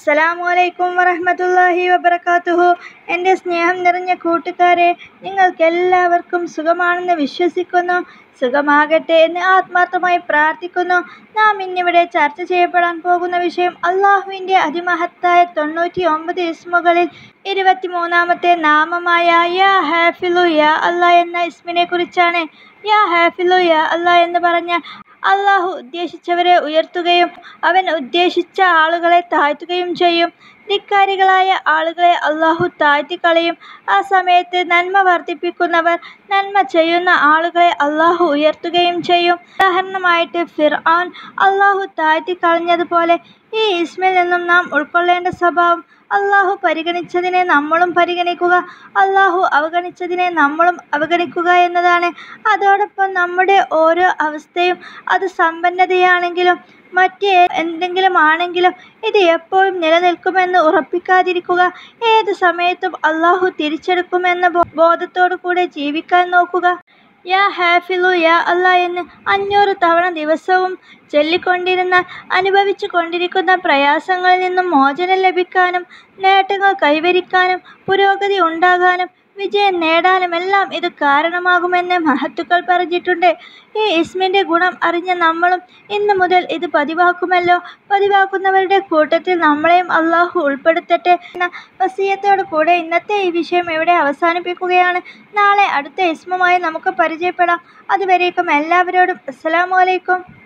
അസ്സലാമു അലൈക്കും വറഹ്മത്തുള്ളാഹി വബറകാതുഹു എൻ്റെ സ്നേഹം നിറഞ്ഞ കൂട്ടുകാരെ നിങ്ങൾക്കെല്ലാവർക്കും സുഖമാണെന്ന് വിശ്വസിക്കുന്നു സുഖമാകട്ടെ എന്ന് ആത്മാർത്ഥമായി പ്രാർത്ഥിക്കുന്നു നാം ഇന്നിവിടെ ചർച്ച ചെയ്യപ്പെടാൻ പോകുന്ന വിഷയം അള്ളാഹുവിൻ്റെ അതിമഹത്തായ തൊണ്ണൂറ്റി ഒമ്പത് ഇസ്മുകളിൽ ഇരുപത്തിമൂന്നാമത്തെ നാമമായ യാ ഹാഫിലു യാ അല്ലാ എന്ന ഇസ്മിനെ കുറിച്ചാണ് യാ ഹാഫിലു യാ അല്ലാ എന്ന് പറഞ്ഞാൽ അള്ളാഹു ഉദ്ദേശിച്ചവരെ ഉയർത്തുകയും അവൻ ഉദ്ദേശിച്ച ആളുകളെ താഴ്ത്തുകയും ചെയ്യും ധിക്കാരികളായ ആളുകളെ അള്ളാഹു താഴ്ത്തിക്കളയും ആ സമയത്ത് നന്മ വർദ്ധിപ്പിക്കുന്നവർ നന്മ ചെയ്യുന്ന ആളുകളെ അള്ളാഹു ഉയർത്തുകയും ചെയ്യും ഉദാഹരണമായിട്ട് ഫിർആൻ അള്ളാഹു താഴ്ത്തിക്കളഞ്ഞതുപോലെ ഈ ഇസ്മിൽ നിന്നും നാം ഉൾക്കൊള്ളേണ്ട സ്വഭാവം അള്ളാഹു പരിഗണിച്ചതിനെ നമ്മളും പരിഗണിക്കുക അള്ളാഹു അവഗണിച്ചതിനെ നമ്മളും അവഗണിക്കുക എന്നതാണ് അതോടൊപ്പം നമ്മുടെ ഓരോ അവസ്ഥയും അത് സമ്പന്നതയാണെങ്കിലും മറ്റ് എന്തെങ്കിലും ആണെങ്കിലും ഇത് എപ്പോഴും നിലനിൽക്കുമെന്ന് ഉറപ്പിക്കാതിരിക്കുക ഏത് സമയത്തും അള്ളാഹു തിരിച്ചെടുക്കുമെന്ന ബോധത്തോടു കൂടെ ജീവിക്കാൻ നോക്കുക യാ ഹാഫിലു യാ അല്ലാ എന്ന് അഞ്ഞൂറ് തവണ ദിവസവും ചൊല്ലിക്കൊണ്ടിരുന്നാൽ അനുഭവിച്ചു കൊണ്ടിരിക്കുന്ന പ്രയാസങ്ങളിൽ നിന്നും മോചനം ലഭിക്കാനും നേട്ടങ്ങൾ കൈവരിക്കാനും പുരോഗതി ഉണ്ടാകാനും വിജയം നേടാനുമെല്ലാം ഇത് കാരണമാകുമെന്ന് മഹത്തുക്കൾ പറഞ്ഞിട്ടുണ്ട് ഈ ഇസ്മിൻ്റെ ഗുണം അറിഞ്ഞ നമ്മളും ഇന്നു മുതൽ ഇത് പതിവാക്കുമല്ലോ പതിവാക്കുന്നവരുടെ കൂട്ടത്തിൽ നമ്മളെയും അള്ളാഹു ഉൾപ്പെടുത്തട്ടെ എന്ന വസീയത്തോടു കൂടെ ഇന്നത്തെ ഈ വിഷയം ഇവിടെ അവസാനിപ്പിക്കുകയാണ് നാളെ അടുത്ത ഇസ്മുമായി നമുക്ക് പരിചയപ്പെടാം അതുവരേക്കും എല്ലാവരോടും അസ്സലാമു അലൈക്കും